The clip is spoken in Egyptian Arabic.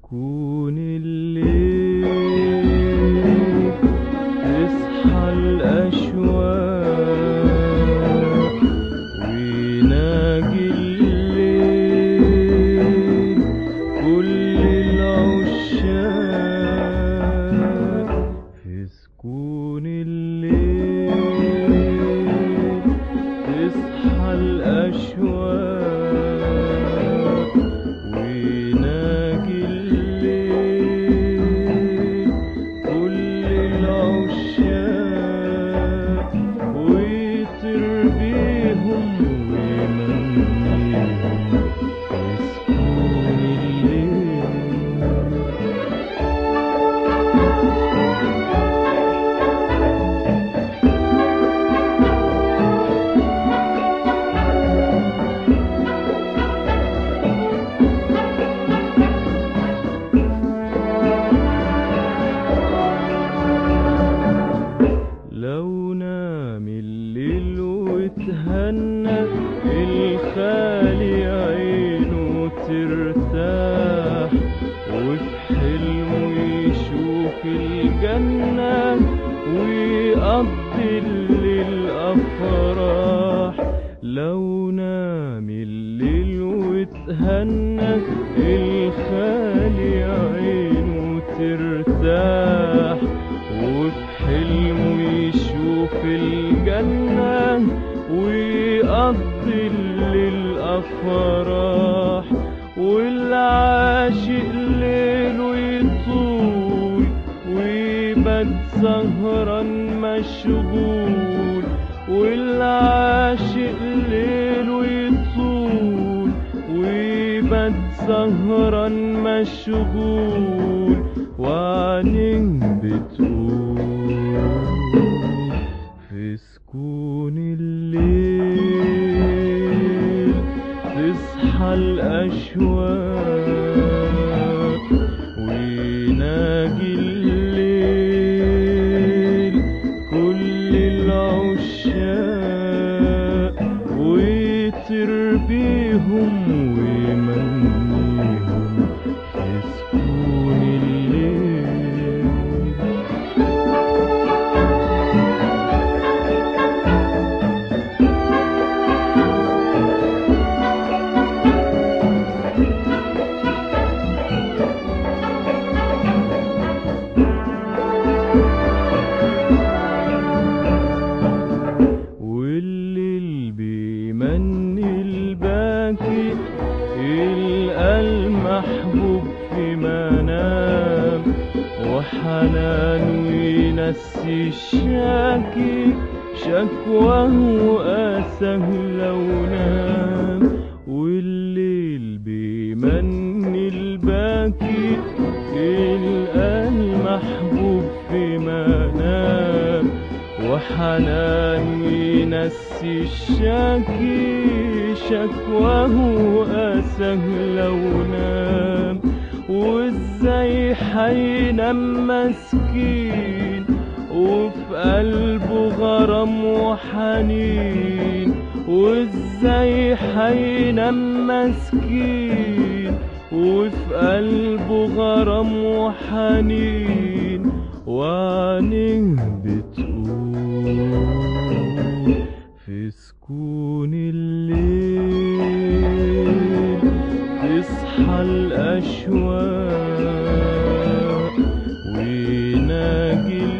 سكون الليل تصحى الأشواق ويناجي الليل كل العشاق في سكون الليل تصحى الأشواق ويناجي الليل كل العشاق ويطير بيهم ويمنيهم في سكون الليل لو نام الليل وتهنى الخالي عينه ترتاح وفي حلمه يشوف الجنة ويقضي الليل أفراح لو نام الليل وتهنى الخالي عينه ترتاح وفي حلمه يشوف الجنة ويقضي الليل أفراح والعاشق ليله يطول ويبات سهران مشغول والعاشق ليله يطول ويبات سهران مشغول وعينيه بتقول في سكون الليل تصحى الأشواق ويناجي الليل كل العشاق ويطير بيهم ويمنيهم في سكون الليل والليل بيمني الباكي يلقى المحبوب في منام وحنان ينسي الشاكي شكواه وأسه لو نام والليل بيمني الباكي يلقى المحبوب في منام وحنان ينسي الشاكي شكواه وأسه لو نام وازاي حينام مسكين وفي قلبه غرام وحنين وازاي حينام مسكين وفي قلبه غرام وحنين وعينيه بتقول في سكون الليل تصحى الأشواق ويناجي